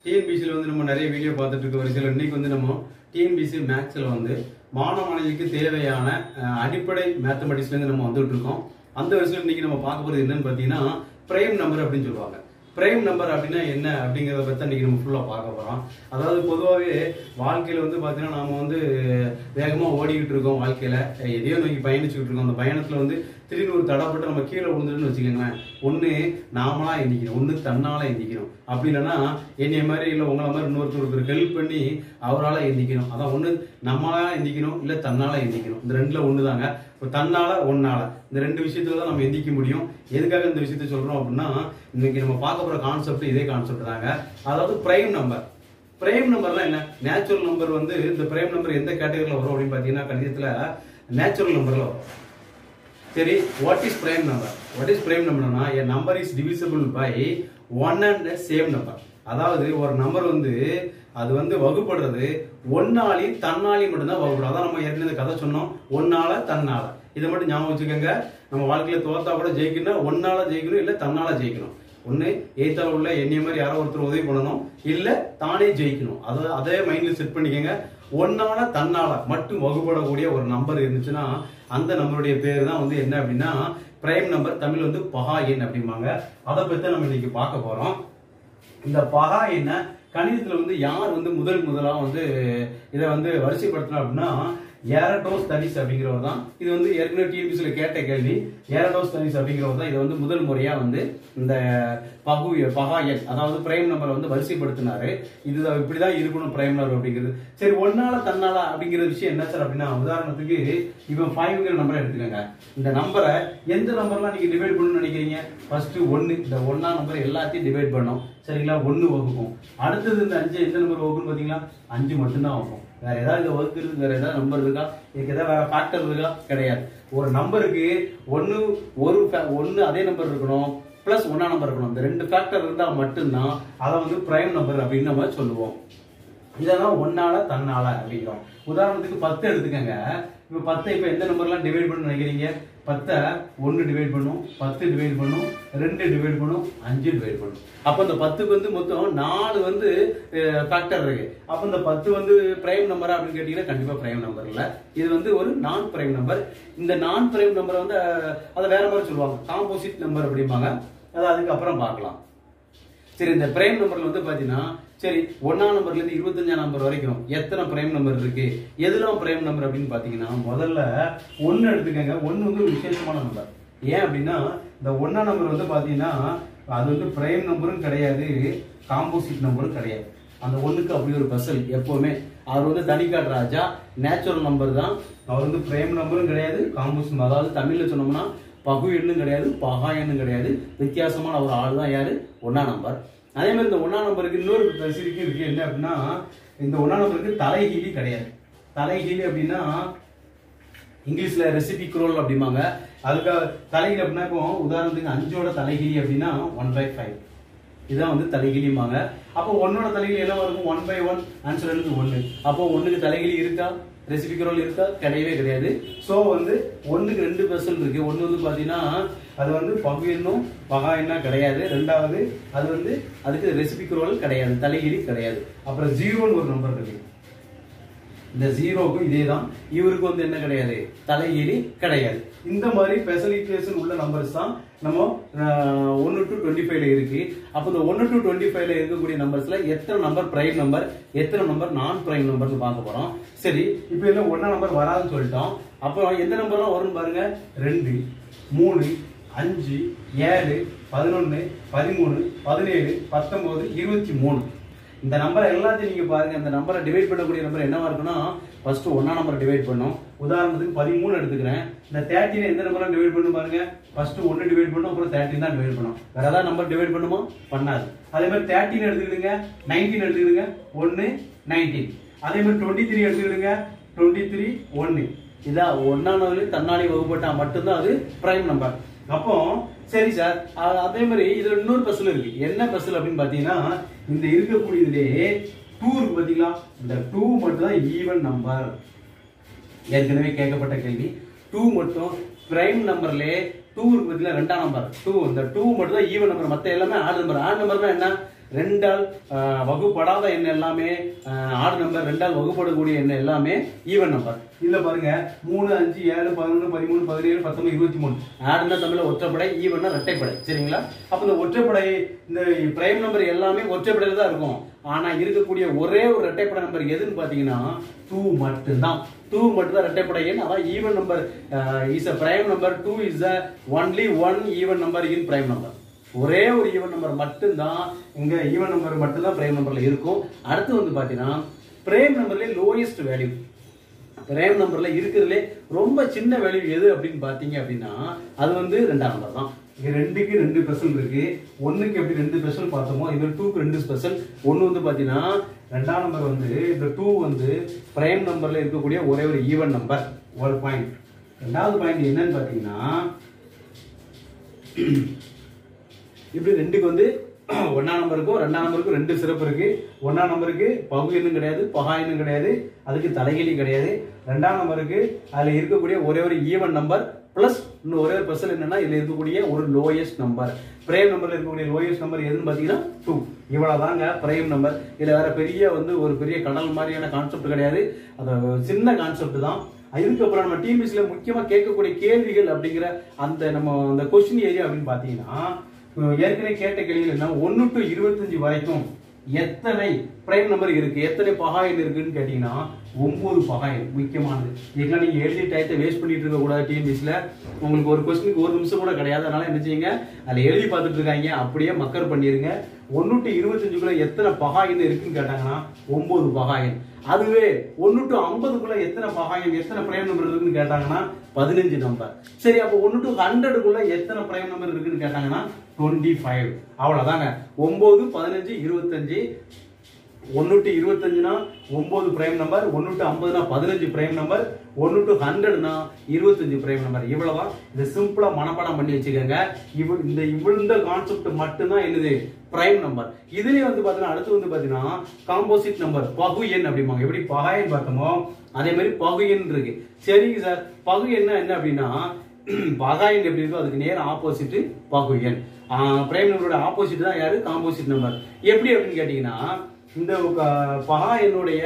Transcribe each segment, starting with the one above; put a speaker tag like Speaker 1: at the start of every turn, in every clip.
Speaker 1: டிஎன்பிசியில் வந்து நம்ம நிறைய வீடியோ பார்த்துட்டு இருக்க வரிசையில் இன்னைக்கு வந்து நம்ம டிஎன்பிசி மேக்ஸில் வந்து மாணவ மாணவிக்கு தேவையான அஹ், அடிப்படை மேத்தமெட்டிக்ஸ்லேருந்து நம்ம வந்துட்டு இருக்கோம் அந்த வரிசையில் இன்னைக்கு நம்ம பார்க்க போகிறது என்னன்னு பார்த்தீங்கன்னா பிரைம் நம்பர் அப்படின்னு சொல்லுவாங்க பிரைம் நம்பர் அப்படின்னா என்ன அப்படிங்கிறத பற்றி இன்னைக்கு நம்ம ஃபுல்லாக பார்க்க போகிறோம் அதாவது பொதுவாகவே வாழ்க்கையில் வந்து பார்த்தீங்கன்னா நாம வந்து வேகமாக ஓடிக்கிட்டு இருக்கோம் வாழ்க்கையில் எதையோ நோக்கி பயணிச்சுக்கிட்டு இருக்கோம் அந்த பயணத்தில் வந்து திடீர்னு ஒரு தடப்பட்டு நம்ம கீழே விழுந்துட்டுன்னு வச்சுக்கோங்களேன் ஒன்று நாமளா எந்திக்கணும் ஒன்று தன்னால எந்திக்கணும் அப்படி இல்லைன்னா என்னைய மாதிரி இல்லை உங்களை மாதிரி இன்னொருத்தர் ஒருத்தர் ஹெல்ப் பண்ணி அவரால் எந்திக்கணும் அதான் ஒன்று நம்மளா எந்திக்கணும் இல்லை தன்னால எந்திக்கணும் இந்த ரெண்டுல ஒன்று தாங்க இப்போ தன்னால ஒன்னால இந்த ரெண்டு விஷயத்துல தான் நம்ம எந்திக்க முடியும் எதுக்காக இந்த விஷயத்த சொல்றோம் அப்படின்னா இன்னைக்கு நம்ம பார்க்க போற கான்செப்ட் இதே கான்செப்ட் தாங்க அதாவது பிரைம் நம்பர் பிரைம் நம்பர்லாம் என்ன நேச்சுரல் நம்பர் வந்து இந்த பிரைம் நம்பர் எந்த கேட்டகரியில் வரும் அப்படின்னு பார்த்தீங்கன்னா கணிதத்தில் நேச்சுரல் நம்பர்ல வரும் சரி what is prime number what is prime நம்பர்னா a number is divisible by one and same number அதாவது ஒரு நம்பர் வந்து அது வந்து வகுப்படுறது ஒன்னாலையும் தன்னாலையும் மட்டும்தான் வகுப்படும் அதான் நம்ம ஏற்கனவே இந்த கதை சொன்னோம் ஒன்னால தன்னால இதை மட்டும் ஞாபகம் வச்சுக்கோங்க நம்ம வாழ்க்கையில தோத்தா கூட ஜெயிக்கணும் ஒன்னால ஜெயிக்கணும் இல்ல தன்னால ஜெயிக்கணும் ஒண்ணு எய்த்தால உள்ள என்னைய மாதிரி யாரோ ஒருத்தர் உதவி பண்ணணும் இல்ல தானே ஜெயிக்கணும் அதை அதே மைண்ட்ல செட் பண்ணிக்கோங்க ஒன்னால தன்னால மட்டும் வகுப்படக்கூடிய ஒரு நம்பர் இருந்துச்சுன்னா அந்த நம்பருடைய பேர் தான் வந்து என்ன அப்படின்னா பிரைம் நம்பர் தமிழ் வந்து பகா எண் அப்படிம்பாங்க அதை பத்தி நம்ம இன்னைக்கு பார்க்க போறோம் இந்த பகா என்ன கணிதத்துல வந்து யார் வந்து முதல் முதலா வந்து இதை வந்து வரிசைப்படுத்தினா அப்படின்னா ஏரடோஸ் தனிஸ் அப்படிங்கிறவர் தான் இது வந்து ஏற்கனவே டிஎம்பிசியில் கேட்ட கேள்வி ஏரடோஸ் தனிஸ் அப்படிங்கிறவர் தான் இதை வந்து முதல் முறையா வந்து இந்த பகு பகா எண் அதாவது பிரைம் நம்பரை வந்து வரிசைப்படுத்தினாரு இதுதான் இப்படிதான் இருக்கணும் பிரைம் நம்பர் அப்படிங்கிறது சரி ஒன்னால தன்னால அப்படிங்கிற விஷயம் என்ன சார் அப்படின்னா உதாரணத்துக்கு இவன் ஃபைவ்ங்கிற நம்பரை எடுத்துக்கோங்க இந்த நம்பரை எந்த நம்பர்லாம் நீங்க டிவைட் பண்ணணும்னு நினைக்கிறீங்க ஃபர்ஸ்ட் ஒன்னு இந்த ஒன்னா நம்பர் எல்லாத்தையும் டிவைட் பண்ணோம் சரிங்களா ஒன்னு வகுக்கும் அடுத்தது இந்த அஞ்சு எந்த நம்பர் வகுக்குன்னு பாத்தீங்களா அஞ்சு மட்டும்தான் வகுக்கும் வேற ஏதாவது இந்த வகுக்கிறது வேற ஏதாவது நம்பர் இருக்கா இதுக்கு ஏதாவது வேற ஃபேக்டர் இருக்கா கிடையாது ஒரு நம்பருக்கு ஒன்னு ஒரு fa- ஒன்னு அதே நம்பர் இருக்கணும் பிளஸ் ஒன்னா நம்பர் இருக்கணும் இந்த ரெண்டு ஃபேக்டர் இருந்தா மட்டும்தான் அதை வந்து பிரைம் நம்பர் அப்படின்னு நம்ம சொல்லுவோம் இதெல்லாம் ஒன்னால தன்னால அப்படிங்கிறோம் உதாரணத்துக்கு பத்து எடுத்துக்கங்க இப்ப பத்தை இப்ப எந்த நம்பர்லாம் டிவைட் பண்ண நினைக்கிறீங்க பத்தை ஒன்னு டிவைட் பண்ணும் பத்து டிவைட் பண்ணும் ரெண்டு டிவைட் பண்ணும் அஞ்சு டிவைட் பண்ணும் அப்ப இந்த பத்துக்கு வந்து மொத்தம் நாலு வந்து ஃபேக்டர் இருக்கு அப்ப இந்த பத்து வந்து பிரைம் நம்பரா அப்படின்னு கேட்டீங்கன்னா கண்டிப்பா பிரைம் நம்பர் இல்ல இது வந்து ஒரு நான் பிரைம் நம்பர் இந்த நான் பிரைம் நம்பரை வந்து அஹ், அதை வேற மாதிரி சொல்லுவாங்க காம்போசிட் நம்பர் அப்படிம்பாங்க அதை அதுக்கப்புறம் பார்க்கலாம் சரி இந்த பிரைம் நம்பர்ல வந்து பாத்தீங்கன்னா சரி ஒன்னாம் நம்பர்ல இருந்து இருபத்தஞ்சாம் நம்பர் வரைக்கும் எத்தனை பிரைம் நம்பர் இருக்கு எதுலாம் பிரைம் நம்பர் அப்படின்னு பாத்தீங்கன்னா முதல்ல ஒன்னு எடுத்துக்கங்க ஒன்னு வந்து ஒரு விசேஷமான நம்பர் ஏன் அப்படின்னா இந்த ஒன்னாம் நம்பர் வந்து பாத்தீங்கன்னா அது வந்து பிரைம் நம்பரும் கிடையாது காம்போசிட் நம்பரும் கிடையாது அந்த ஒண்ணுக்கு அப்படி ஒரு பசல் எப்பவுமே அவர் வந்து தனிக்காட் ராஜா நேச்சுரல் நம்பர் தான் அவர் வந்து பிரைம் நம்பரும் கிடையாது காம்போசிட் அதாவது தமிழ்ல சொன்னோம்னா பகு எண்ணும் கிடையாது பகா எண்ணும் கிடையாது வித்தியாசமான ஒரு ஆள் தான் யாரு ஒன்னா நம்பர் அதே மாதிரி இந்த ஒன்னா நம்பருக்கு இன்னொரு ஃபெசிலிட்டி இருக்கு என்ன அப்படின்னா இந்த ஒன்னா நம்பருக்கு தலைகீழி கிடையாது தலைகீழி அப்படின்னா இங்கிலீஷ்ல ரெசிபி குரோல் அப்படிம்பாங்க அதுக்கு தலைகீழி அப்படின்னா இப்போ உதாரணத்துக்கு அஞ்சோட தலைகீழி அப்படின்னா ஒன் பை ஃபைவ் இதான் வந்து தலைகிழிம்பாங்க அப்போ ஒன்னோட தலைகிழி என்ன இருக்கும் ஒன் பை ஒன் ஆன்சர் வந்து ஒன்னு அப்போ ஒண்ணுக்கு தலைகிழி இருக்கா ரெசிபி குரோல் இருக்கா கிடையவே கிடையாது சோ வந்து ஒண்ணுக்கு ரெண்டு பெர்சன்ட் இருக்கு ஒண்ணு வந்து பாத்தீங்கன்னா அது வந்து பகு எண்ணும் பகா எண்ணா கிடையாது ரெண்டாவது அது வந்து அதுக்கு ரெசிபி குரோல் கிடையாது தலைகிழி கிடையாது அப்புறம் ஜீரோன்னு ஒரு நம்பர் இருக்கு இந்த ஜீரோக்கும் இதே தான் இவருக்கு வந்து என்ன கிடையாது தலைகீழி கிடையாது இந்த மாதிரி ஸ்பெஷலிட்டேஷன் உள்ள நம்பர்ஸ் தான் நம்ம ஒன்று டு டுவெண்ட்டி ஃபைவ்ல இருக்கு அப்போ இந்த ஒன்று டு டுவெண்ட்டி ஃபைவ்ல இருக்கக்கூடிய நம்பர்ஸ்ல எத்தனை நம்பர் பிரைம் நம்பர் எத்தனை நம்பர் நான் பிரைம் நம்பர்னு பார்க்க போறோம் சரி இப்போ இல்லை ஒன்றா நம்பர் வராதுன்னு சொல்லிட்டோம் அப்புறம் எந்த நம்பர்லாம் வரும்னு பாருங்க ரெண்டு மூணு அஞ்சு ஏழு பதினொன்று பதிமூணு பதினேழு பத்தொன்பது இருபத்தி மூணு இந்த நம்பரை எல்லாத்தையும் நீங்க பாருங்க இந்த நம்பரை டிவைட் பண்ணக்கூடிய நம்பர் என்னவா இருக்குன்னா ஃபர்ஸ்ட் ஒன்னா நம்பர் டிவைட் பண்ணும் உதாரணத்துக்கு பதிமூணு எடுத்துக்கிறேன் இந்த தேர்ட்டின் எந்த நம்பர் டிவைட் பண்ணும் பாருங்க ஃபர்ஸ்ட் ஒன்னு டிவைட் பண்ணும் அப்புறம் தேர்ட்டின் தான் டிவைட் பண்ணும் வேற ஏதாவது நம்பர் டிவைட் பண்ணுமா பண்ணாது அதே மாதிரி தேர்ட்டின் எடுத்துக்கிடுங்க நைன்டீன் எடுத்துக்கிடுங்க ஒன்னு நைன்டீன் அதே மாதிரி டுவெண்ட்டி த்ரீ எடுத்துக்கிடுங்க டுவெண்ட்டி த்ரீ ஒன்னு இதான் ஒன்னானதுல தன்னாடி வகுப்பட்டா மட்டும்தான் அது பிரைம் நம்பர் அப்போ சரி சார் அ- அதே மாதிரி இதுல இன்னொரு பஸ்ல இருக்கு என்ன பஸ்ல அப்படின்னு பாத்தீங்கன்னா இந்த இருக்கக்கூடியதுலே டூ இருக்கு பாத்தீங்களா இந்த டூ மட்டும் தான் ஈவன் நம்பர் ஏற்கனவே கேட்கப்பட்ட கேள்வி டூ மட்டும் பிரைம் நம்பர்ல டூ இருக்கு பாத்தீங்களா ரெண்டாம் நம்பர் டூ இந்த டூ மட்டும் தான் ஈவன் நம்பர் மத்த எல்லாமே ஆட் நம்பர் ஆட் நம்பர்னா என்ன ரெண்டால் ஆஹ், வகுப்படாத எண் எல்லாமே ஆடு நம்பர் ரெண்டால் வகுப்படக்கூடிய எண் எல்லாமே ஈவன் நம்பர் இதுல பாருங்க மூணு அஞ்சு ஏழு பதினொன்று பதிமூணு பதினேழு பத்தொன்பது இருபத்தி மூணு ஆடுனா தமிழ்ல ஒற்றைப்படை ஈவன்னா ரெட்டைப்படை சரிங்களா அப்ப இந்த ஒற்றைப்படை இந்த பிரைம் நம்பர் எல்லாமே ஒற்றைப்படையில தான் இருக்கும் ஆனா இருக்கக்கூடிய ஒரே ஒரு ரெட்டைப்படை நம்பர் எதுன்னு பாத்தீங்கன்னா டூ மட்டும்தான் டூ மட்டும் தான் ரெட்டைப்படை எண் அதான் even number is a prime number two is a only one even number in prime number ஒரே ஒரு ஈவன் நம்பர் மட்டும்தான் இங்க ஈவன் நம்பர் மட்டும்தான் பிரைம் நம்பர்ல இருக்கும் அடுத்து வந்து பாத்தீங்கன்னா பிரைம் நம்பர்ல லோயஸ்ட் வேல்யூ பிரைம் நம்பர்ல இருக்கிறதுலே ரொம்ப சின்ன வேல்யூ எது அப்படின்னு பாத்தீங்க அப்படின்னா அது வந்து ரெண்டாம் நம்பர் தான் இங்க ரெண்டுக்கு ரெண்டு ஸ்பெஷல் இருக்கு ஒண்ணுக்கு எப்படி ரெண்டு ஸ்பெஷல் பார்த்தோமோ இது டூக்கு ரெண்டு ஸ்பெஷல் ஒன்னு வந்து பாத்தீங்கன்னா ரெண்டாம் நம்பர் வந்து இந்த டூ வந்து பிரைம் நம்பர்ல இருக்கக்கூடிய ஒரே ஒரு ஈவன் நம்பர் ஒரு பாயிண்ட் ரெண்டாவது பாயிண்ட் என்னன்னு பாத்தீங்கன்னா இப்படி ரெண்டுக்கு வந்து ஒன்னாம் நம்பருக்கும் ரெண்டாம் நம்பருக்கும் ரெண்டு சிறப்பு இருக்கு ஒன்னாம் நம்பருக்கு பகு எண்ணும் கிடையாது பகா எண்ணும் கிடையாது அதுக்கு தலைகிலி கிடையாது ரெண்டாம் நம்பருக்கு அதுல இருக்கக்கூடிய ஒரே ஒரு ஈவன் நம்பர் பிளஸ் இன்னும் ஒரே ஒரு ஸ்பெஷல் என்னன்னா இதுல இருக்கக்கூடிய ஒரு லோயஸ்ட் நம்பர் பிரேம் நம்பர்ல இருக்கக்கூடிய லோயஸ்ட் நம்பர் எதுன்னு பாத்தீங்கன்னா டூ இவ்வளவுதாங்க பிரேம் நம்பர் இதுல வேற பெரிய வந்து ஒரு பெரிய கடல் மாதிரியான கான்செப்ட் கிடையாது அது சின்ன கான்செப்ட் தான் இதுக்கப்புறம் நம்ம டிபிஎஸ்ல முக்கியமா கேட்கக்கூடிய கேள்விகள் அப்படிங்கிற அந்த நம்ம அந்த கொஸ்டின் ஏரியா அப்படின்னு பாத்தீங்கன்னா அஹ் ஏற்கனவே கேட்ட கேள்விகள் என்ன ஒன்னு டு இருபத்தஞ்சு வரைக்கும் எத்தனை பிரைம் நம்பர் இருக்கு எத்தனை பகாயன் இருக்குன்னு கேட்டீங்கன்னா ஒன்பது பகாயன் முக்கியமானது இதெல்லாம் நீங்க எழுதி டயத்தை வேஸ்ட் பண்ணிட்டு இருக்க கூடாது டிஎன்பிஎஸ்ல உங்களுக்கு ஒரு கொஸ்டினுக்கு ஒரு நிமிஷம் கூட கிடையாது அதனால என்ன செய்யுங்க அதுல எழுதி பார்த்துட்டு இருக்காங்க அப்படியே மக்கர் பண்ணிருங்க ஒன்னு டு இருபத்தஞ்சுக்குள்ள எத்தனை பகாயன் இருக்குன்னு கேட்டாங்கன்னா ஒன்பது பகாயன் அதுவே ஒன்னு டு ஐம்பதுக்குள்ள எத்தனை பகாயம் எத்தனை பிரைம் நம்பர் இருக்குன்னு கேட்டாங்கன்னா பதினஞ்சு நம்பர் சரி அப்போ ஒன்னு டு ஹண்ட்ரடுக்குள்ள எத்தனை பிரைம் நம்பர் இருக்குன்னு கேட்டாங்கன்னா டுவெண்ட்டி ஃபைவ் அவ்வளவுதாங்க ஒன்பது பதினஞ்சு இருபத்தஞ்சு ஒன்னு டு இருபத்தஞ்சுனா ஒன்பது பிரைம் நம்பர் ஒன்னு டு ஐம்பதுனா பதினஞ்சு பிரைம் நம்பர் ஒன்னு டு ஹண்ட்ரட்னா இருபத்தஞ்சு பிரைம் நம்பர் இவ்வளவுதான் இதை சிம்பிளா மனப்பாடம் பண்ணி வச்சுக்கோங்க இவ் இந்த இவ்வளவு கான்செப்ட் மட்டும்தான் என்னது பிரைம் நம்பர் இதுலயே வந்து பாத்தீங்கன்னா அடுத்து வந்து பாத்தீங்கன்னா காம்போசிட் நம்பர் பகு எண் அப்படிம்பாங்க எப்படி பகாயன் பார்த்தோமோ அதே மாதிரி பகு எண் இருக்கு சரிங்க சார் பகு எண்ணா என்ன அப்படின்னா பகாயன் எப்படி இருக்கோ அதுக்கு நேர் ஆப்போசிட் பகு எண் பிரைம் நம்பரோட ஆப்போசிட் தான் யாரு காம்போசிட் நம்பர் எப்படி அப்படின்னு கேட்டீங்கன்னா இந்த க- பகா என்னுடைய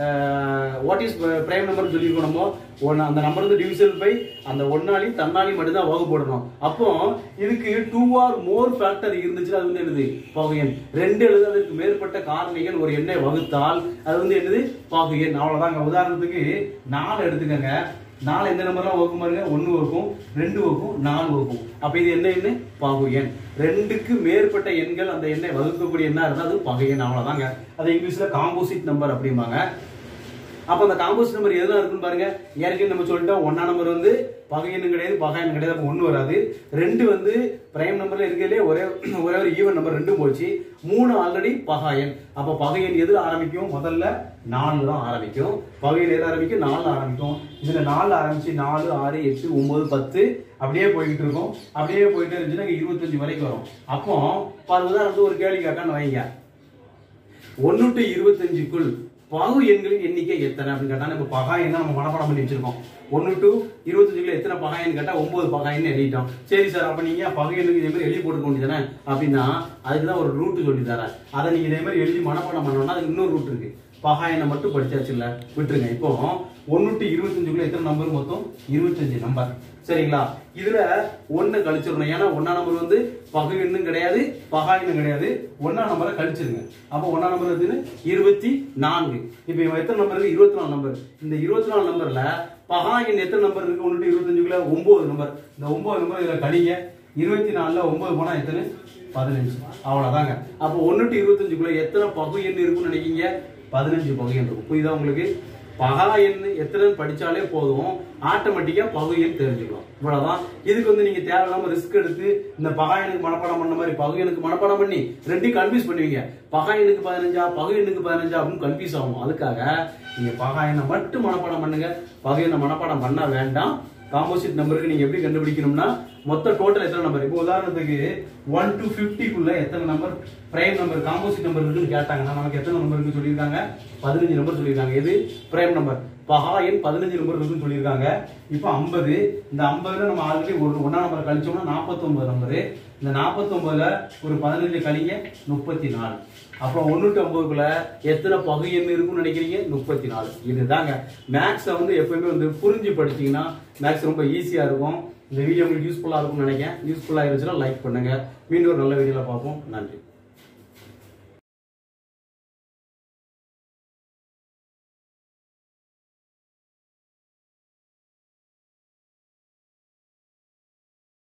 Speaker 1: வாட் இஸ் பிரைம் நம்பர் சொல்லியிருக்கோம் நம்ம ஒன்னு அந்த நம்பர் வந்து டிவிசல் பை அந்த ஒன்னாலையும் தன்னாலையும் மட்டும்தான் வகு போடணும் அப்போ இதுக்கு டூ ஆர் மோர் ஃபேக்டர் இருந்துச்சுன்னா அது வந்து என்னது பகு எண் ரெண்டு எழுது அதற்கு மேற்பட்ட காரணிகள் ஒரு எண்ணை வகுத்தால் அது வந்து என்னது பகு எண் அவ்வளவுதாங்க உதாரணத்துக்கு நாலு எடுத்துக்கங்க நாலு எந்த நம்பர்லாம் வகுக்கும் பாருங்க ஒன்று வகுக்கும் ரெண்டு வகுக்கும் நாலு வகுக்கும் அப்ப இது என்ன எண்ணு பகு எண் ரெண்டுக்கு மேற்பட்ட எண்கள் அந்த எண்ணை வகுக்கக்கூடிய எண்ணா இருந்தா அது பகு எண் அவ்வளவுதாங்க அது இங்கிலீஷ்ல காம்போசிட் நம்பர் அப்படிம்பாங்க அப்ப அந்த காம்போசிட் நம்பர் எதுலாம் இருக்குன்னு பாருங்க ஏற்கனவே நம்ம சொல்லிட்டோம் ஒன்னா நம்பர் வந்து பகை எண்ணு கிடையாது பகை எண்ணு கிடையாது அப்ப ஒண்ணு வராது ரெண்டு வந்து பிரைம் நம்பர்ல இருக்கிறதுலே ஒரே ஒரே ஒரு ஈவன் நம்பர் ரெண்டும் போச்சு மூணு ஆல்ரெடி பகாயன் அப்ப பகையன் எதுல ஆரம்பிக்கும் முதல்ல நாலு தான் ஆரம்பிக்கும் பகையன் எது ஆரம்பிக்கும் நாலு ஆரம்பிக்கும் இதுல நாலு ஆரம்பிச்சு நாலு ஆறு எட்டு ஒன்பது பத்து அப்படியே போய்கிட்டு இருக்கும் அப்படியே போயிட்டே இருந்துச்சுன்னா இங்க இருபத்தஞ்சு வரைக்கும் வரும் அப்போ பாரு உதாரணத்துக்கு ஒரு கேள்வி கேட்கான்னு வைங்க ஒன்னு டு இருபத்தஞ்சுக்குள் பகு எண்களின் எண்ணிக்கை எத்தனை அப்படின்னு கேட்டா நம்ம பகாயன் தான் நம்ம மனப்பாடம் பண்ணி வச்சிருக்கோம் ஒன்னு டு இருபத்தஞ்சுக்குள்ள எத்தனை பகாயன் கேட்டா ஒன்பது பகாயன் எழுதிட்டோம் சரி சார் அப்ப நீங்க பகையனுக்கு இதே மாதிரி எழுதி போட்டுக்க வேண்டியதானே அப்படின்னா அதுக்கு தான் ஒரு ரூட் சொல்லி தரேன் அதை நீங்க இதே மாதிரி எழுதி மனப்பாடம் பண்ணணும்னா அதுக்கு இன்னொரு ரூட் இருக்கு பகாயனை மட்டும் படிச்சாச்சு இல்ல விட்டுருங்க இப்போ ஒன்னு டு இருபத்தஞ்சுக்குள்ள எத்தனை நம்பர் மொத்தம் இருபத்தஞ்சு நம்பர் சரிங்களா இதுல ஒண்ணு கழிச்சிடணும் ஏன்னா ஒன்னா நம்பர் வந்து பகு எண்ணும் கிடையாது பகா எண்ணும் கிடையாது ஒன்னா நம்பரை கழிச்சிருங்க அப்போ ஒன்னா நம்பர் எதுன்னு இருபத்தி நான்கு இப்போ இவன் எத்தனை நம்பர் இருக்கு இருபத்தி நாலு நம்பர் இந்த இருபத்தி நாலு நம்பர்ல பகா எண் எத்தனை நம்பர் இருக்கு ஒன்று டு இருபத்தஞ்சுக்குள்ள ஒன்பது நம்பர் இந்த ஒன்பது நம்பர் இதுல கழிங்க இருபத்தி நாலுல ஒன்பது போனா எத்தனை பதினஞ்சு அவ்வளவுதாங்க அப்போ ஒன்னு டு இருபத்தஞ்சுக்குள்ள எத்தனை பகு எண் இருக்கும்னு நினைக்கீங்க பதினஞ்சு பகு எண் இருக்கும் புரியுதா உங்களுக்கு பகா எண் எத்தனை படிச்சாலே போதும் ஆட்டோமேட்டிக்கா பகு எண் தெரிஞ்சுக்கலாம் இவ்வளவுதான் இதுக்கு வந்து நீங்க தேவையில்லாம ரிஸ்க் எடுத்து இந்த பகா எண்ணுக்கு மனப்பாடம் பண்ண மாதிரி பகு எண்ணுக்கு மனப்பாடம் பண்ணி ரெண்டையும் கன்ஃபியூஸ் பண்ணுவீங்க பகா எண்ணுக்கு பதினஞ்சா பகு எண்ணுக்கு பதினஞ்சா அப்படின்னு கன்ஃபியூஸ் ஆகும் அதுக்காக நீங்க பகா எண்ணை மட்டும் மனப்பாடம் பண்ணுங்க பகு எண்ணை மனப்பாடம் பண்ண வேண்டாம் காம்போசிட் நம்பருக்கு நீங்க எப்படி கண்டுபிடிக்கணும்னா மொத்த டோட்டல் எத்தனை நம்பர் இப்போ உதாரணத்துக்கு ஒன் டு ஃபிஃப்டிக்குள்ள எத்தனை number prime number composite number இருக்குன்னு கேட்டாங்கன்னா நமக்கு எத்தனை நம்பர் இருக்குன்னு சொல்லியிருக்காங்க பதினஞ்சு நம்பர் சொல்லியிருக்காங்க எது பிரைம் நம்பர் பகா எண் பதினஞ்சு நம்பர் இருக்குன்னு சொல்லியிருக்காங்க இப்போ ஐம்பது இந்த ஐம்பதுல நம்ம ஆல்ரெடி ஒரு ஒன்னா நம்பர் கழிச்சோம்னா நாற்பத்தொன்பது நம்பரு இந்த நாற்பத்தொன்பதுல ஒரு பதினஞ்சு கழிங்க முப்பத்தி நாலு அப்புறம் ஒண்ணு டு ஒன்பதுக்குள்ள எத்தனை பகு எண் இருக்கும்னு நினைக்கிறீங்க முப்பத்தி நாலு இதுதாங்க மேக்ஸை வந்து எப்பயுமே வந்து புரிஞ்சு படிச்சீங்கன்னா மேக்ஸ் ரொம்ப ஈஸியா இருக்கும் இந்த வீடியோ உங்களுக்கு யூஸ்ஃபுல்லா இருக்கும்னு நினைக்கிறேன் யூஸ்ஃபுல்லா இருந்துச்சுன்னா லைக் பண்ணுங்க மீண்டும் ஒரு நல்ல வீடியோல பார்ப்போம் நன்றி